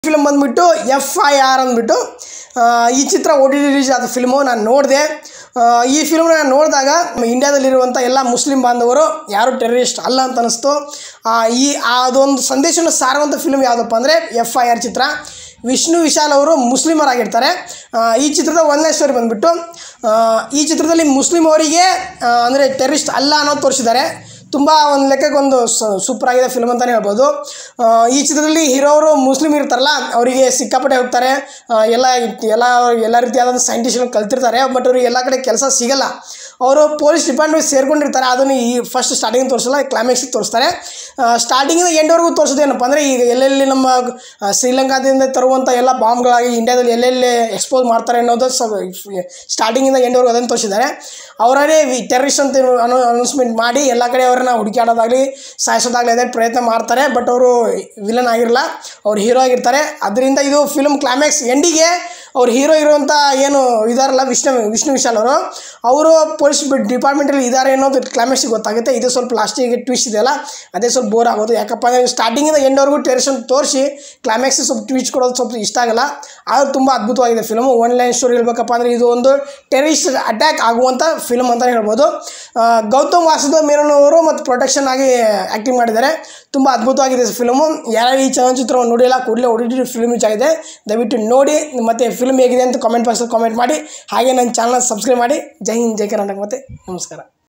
film ಬಂದ್ಬಿಟ್ಟು F I R ಅಂದ್ಬಿಟ್ಟು ಆ, ಈ ಚಿತ್ರ ಓ ಟಿ ರಿಲೀಸ್ ಆದ ಫಿಲ್ಮು ನಾನು ನೋಡಿದೆ ಈ ಫಿಲ್ಮ್ನ ನಾನು ನೋಡಿದಾಗ ಇಂಡ್ಯಾದಲ್ಲಿರುವಂಥ ಎಲ್ಲ ಮುಸ್ಲಿಂ ಬಾಂಧವರು ಯಾರು ಟೆರರಿಸ್ಟ್ ಅಲ್ಲ ಅಂತ ಅನಿಸ್ತು ಆ, ಈ ಅದೊಂದು ಸಂದೇಶವನ್ನು ಸಾರುವಂಥ ಫಿಲ್ಮ್ ಯಾವುದಪ್ಪ ಅಂದರೆ ಎಫ್ ಐ ಆರ್ ಚಿತ್ರ ವಿಷ್ಣು ವಿಶಾಲ್ ಅವರು ಮುಸ್ಲಿಮರಾಗಿರ್ತಾರೆ ಆ, ಈ ಚಿತ್ರದ ಒಂದನೇ ಸ್ಟೋರಿ ಬಂದ್ಬಿಟ್ಟು ಆ, ಈ ಚಿತ್ರದಲ್ಲಿ ಮುಸ್ಲಿಂ ಅವರಿಗೆ ಅಂದರೆ ಟೆರರಿಸ್ಟ್ ಅಲ್ಲ ಅನ್ನೋದು ತೋರಿಸಿದ್ದಾರೆ ತುಂಬ ಒಂದು ಲೆಕ್ಕಕ್ಕೆ ಒಂದು ಸೂಪರ್ ಆಗಿದೆ ಫಿಲ್ಮ್ ಅಂತಲೇ ಹೇಳ್ಬೋದು ಆ, ಈ ಚಿತ್ರದಲ್ಲಿ ಹೀರೋ ಅವರು ಮುಸ್ಲಿಮ್ ಇರ್ತಾರಲ್ಲ ಅವರಿಗೆ ಸಿಕ್ಕಾಪಟ್ಟೆ ಹೋಗ್ತಾರೆ ಆ, ಎಲ್ಲ ಎಲ್ಲ ಎಲ್ಲ ರೀತಿಯಾದ ಸೈಂಟಿಸ್ಟ್ಗಳು ಕಲ್ತಿರ್ತಾರೆ ಬಟ್ ಅವ್ರಿಗೆ ಎಲ್ಲ ಕಡೆ ಕೆಲಸ ಸಿಗಲ್ಲ ಅವರು ಪೊಲೀಸ್ ಡಿಪಾರ್ಟ್ಮೆಂಟ್ ಸೇರ್ಕೊಂಡಿರ್ತಾರೆ ಅದನ್ನು ಈ ಫಸ್ಟ್ ಸ್ಟಾರ್ಟಿಂಗ್ ತೋರಿಸಲ್ಲ ಕ್ಲೈಮ್ಯಾಕ್ಸಿಗೆ ತೋರಿಸ್ತಾರೆ ಸ್ಟಾರ್ಟಿಂಗಿಂದ ಎಂಡ್ವರೆಗೂ ತೋರಿಸೋದೇನಪ್ಪ ಅಂದರೆ ಈಗ ಎಲ್ಲೆಲ್ಲಿ ನಮ್ಮ ಆ, ಶ್ರೀಲಂಕಾದಿಂದ ತರುವಂಥ ಎಲ್ಲ ಬಾಂಬ್ಗಳಾಗಿ ಇಂಡಿಯಾದಲ್ಲಿ ಎಲ್ಲೆಲ್ಲಿ ಎಕ್ಸ್ಪೋಸ್ ಮಾಡ್ತಾರೆ ಅನ್ನೋದು ಸ್ವಲ್ಪ ಸ್ಟಾರ್ಟಿಂಗಿಂದ ಎಂಡ್ವರೆಗೂ ಅದನ್ನು ತೋರಿಸಿದ್ದಾರೆ ಅವರೇ ಟೆರರಿಸ್ಟ್ ಅಂತ ಅನ್ನೋ ಅನೌನ್ಸ್ಮೆಂಟ್ ಮಾಡಿ ಎಲ್ಲ ಕಡೆ ಅವರನ್ನ ಹುಡುಕಾಡೋದಾಗಲಿ ಸಾಯಿಸೋದಾಗಲಿ ಅದೇ ಪ್ರಯತ್ನ ಮಾಡ್ತಾರೆ ಬಟ್ ಅವರು ವಿಲನ್ ಆಗಿರಲ್ಲ ಅವ್ರು ಹೀರೋ ಆಗಿರ್ತಾರೆ ಅದರಿಂದ ಇದು ಫಿಲ್ಮ್ ಕ್ಲೈಮ್ಯಾಕ್ಸ್ ಎಂಡಿಗೆ ಅವ್ರು ಹೀರೋ ಇರುವಂಥ ಏನು ಇದಾರಲ್ಲ ವಿಷ್ಣು ವಿಷ್ಣು ವಿಶಾಲ್ ಅವರು ಅವರು ಪೊಲೀಸ್ ಡಿಪಾರ್ಟ್ಮೆಂಟಲ್ಲಿ ಇದ್ದಾರೆ ಅನ್ನೋದು ಕ್ಲೈಮ್ಯಾಕ್ಸಿಗೆ ಗೊತ್ತಾಗುತ್ತೆ ಇದು ಸ್ವಲ್ಪ ಲಾಸ್ಟಿಗೆ ಟ್ವಿಸ್ಟ್ ಇದೆಯಲ್ಲ ಅದೇ ಸ್ವಲ್ಪ ಬೋರ್ ಆಗೋದು ಯಾಕಪ್ಪ ಅಂದರೆ ಸ್ಟಾರ್ಟಿಂಗಿಂದ ಎಂಡ್ವರೆಗೂ ಟೆರಿಷನ್ ತೋರಿಸಿ ಕ್ಲೈಮ್ಯಾಕ್ಸಿಗೆ ಸ್ವಲ್ಪ ಟ್ವಿಸ್ಟ್ ಕೊಡೋದು ಸ್ವಲ್ಪ ಇಷ್ಟ ಆಗಲ್ಲ ಆದರೂ ತುಂಬ ಅದ್ಭುತವಾಗಿದೆ ಫಿಲ್ಮ್ ಒನ್ ಲೈನ್ ಸ್ಟೋರಿ ಹೇಳ್ಬೇಕಪ್ಪ ಅಂದರೆ ಇದು ಒಂದು ಟೆರರಿಸ್ಟ್ ಅಟ್ಯಾಕ್ ಆಗುವಂಥ ಫಿಲ್ಮ್ ಅಂತಲೇ ಹೇಳ್ಬೋದು ಆ, ಗೌತಮ್ ವಾಸುದೇವ್ ಮೇನನ್ ಅವರು ಮತ್ತು ಪ್ರೊಟೆಕ್ಷನ್ ಆಗಿ ಆ್ಯಕ್ಟಿಂಗ್ ಮಾಡಿದ್ದಾರೆ ತುಂಬ ಅದ್ಭುತವಾಗಿದೆ ಫಿಲ್ಮು ಯಾರು ಈ ಚಲನಚಿತ್ರವನ್ನು ನೋಡಿಲ್ಲ ಕೂಡಲೇ ಓ ಟಿ ಟಿ ಫಿಲ್ಮ್ ಆಗಿದೆ ದಯವಿಟ್ಟು ನೋಡಿ ಮತ್ತು ಫಿಲ್ಮ್ ಹೇಗಿದೆ ಅಂತ ಕಾಮೆಂಟ್ ಬಾಕ್ಸಲ್ಲಿ ಕಾಮೆಂಟ್ ಮಾಡಿ ಹಾಗೆ ನನ್ನ ಚಾನಲ್ ಸಬ್ಸ್ಕ್ರೈಬ್ ಮಾಡಿ ಜೈ ಹಿಂದ್ ಜೈ ಕರ್ನಾಟಕ ಮತ್ತು ನಮಸ್ಕಾರ